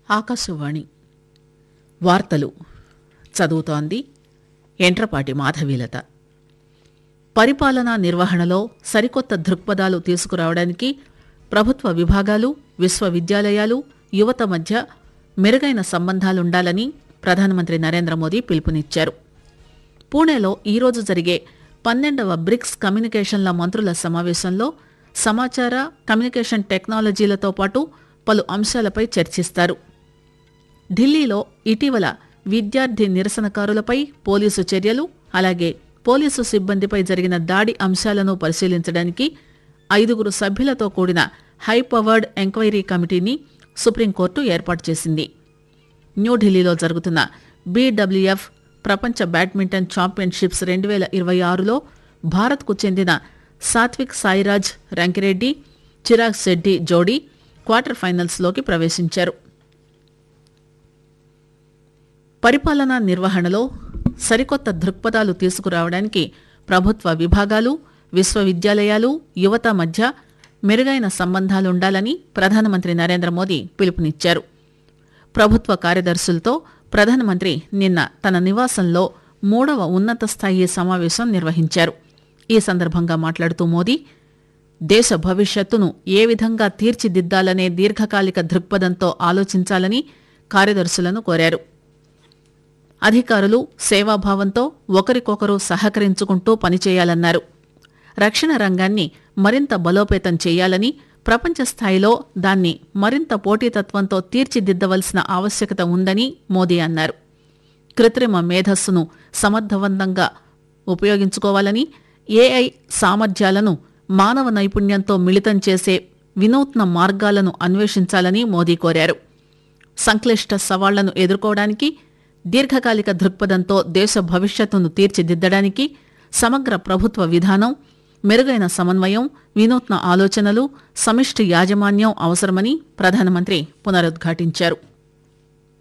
ఆకాశవాణి వార్తలు చదువుతోంది ఎంట్రపాటి మాధవీలత పరిపాలనా నిర్వహణలో సరికొత్త దృక్పథాలు తీసుకురావడానికి ప్రభుత్వ విభాగాలు విశ్వవిద్యాలయాలు యువత మధ్య మెరుగైన సంబంధాలుండాలని ప్రధానమంత్రి నరేంద్ర మోదీ పిలుపునిచ్చారు పూణేలో ఈరోజు జరిగే పన్నెండవ బ్రిక్స్ కమ్యూనికేషన్ల మంత్రుల సమావేశంలో సమాచార కమ్యూనికేషన్ టెక్నాలజీలతో పాటు పలు అంశాలపై చర్చిస్తారు ఢిల్లీలో ఇటీవల విద్యార్థి నిరసనకారులపై పోలీసు చర్యలు అలాగే పోలీసు సిబ్బందిపై జరిగిన దాడి అంశాలను పరిశీలించడానికి ఐదుగురు సభ్యులతో కూడిన హైపవర్డ్ ఎంక్వైరీ కమిటీని సుప్రీంకోర్టు ఏర్పాటు చేసింది న్యూఢిల్లీలో జరుగుతున్న బీడబ్ల్యూఎఫ్ ప్రపంచ బ్యాడ్మింటన్ ఛాంపియన్షిప్స్ రెండు వేల ఇరవై ఆరులో భారత్కు చెందిన సాత్విక్ సాయిరాజ్ రంకిరెడ్డి చిరాగ్ శెడ్డి జోడీ క్వార్టర్ ఫైనల్స్లోకి ప్రవేశించారు పరిపాలనా నిర్వహణలో సరికొత్త దృక్పథాలు తీసుకురావడానికి ప్రభుత్వ విభాగాలు విశ్వవిద్యాలయాలు యువత మధ్య మెరుగైన సంబంధాలుండాలని ప్రధానమంత్రి నరేంద్ర మోదీ పిలుపునిచ్చారు ప్రభుత్వ కార్యదర్శులతో ప్రధానమంత్రి నిన్న తన నివాసంలో మూడవ ఉన్నత స్థాయి సమావేశం నిర్వహించారు ఈ సందర్భంగా మాట్లాడుతూ మోదీ దేశ భవిష్యత్తును ఏ విధంగా తీర్చిదిద్దాలనే దీర్ఘకాలిక దృక్పథంతో ఆలోచించాలని కార్యదర్శులను కోరారు అధికారులు సేవాభావంతో ఒకరికొకరు సహకరించుకుంటూ పనిచేయాలన్నారు రక్షణ రంగాన్ని మరింత బలోపేతం చేయాలని ప్రపంచ స్థాయిలో దాన్ని మరింత పోటీతత్వంతో తీర్చిదిద్దవలసిన ఆవశ్యకత ఉందని మోదీ అన్నారు కృత్రిమ మేధస్సును సమర్థవంతంగా ఉపయోగించుకోవాలని ఏఐ సామర్థ్యాలను మానవ నైపుణ్యంతో మిళితం చేసే వినూత్న మార్గాలను అన్వేషించాలని మోదీ కోరారు సంక్లిష్ట సవాళ్లను ఎదుర్కోవడానికి దీర్ఘకాలిక దృక్పథంతో దేశ భవిష్యత్తును తీర్చిదిద్దడానికి సమగ్ర ప్రభుత్వ విధానం మెరుగైన సమన్వయం వినూత్న ఆలోచనలు సమిష్టి యాజమాన్యం అవసరమని ప్రధానమంత్రి పునరుద్ఘాటించారు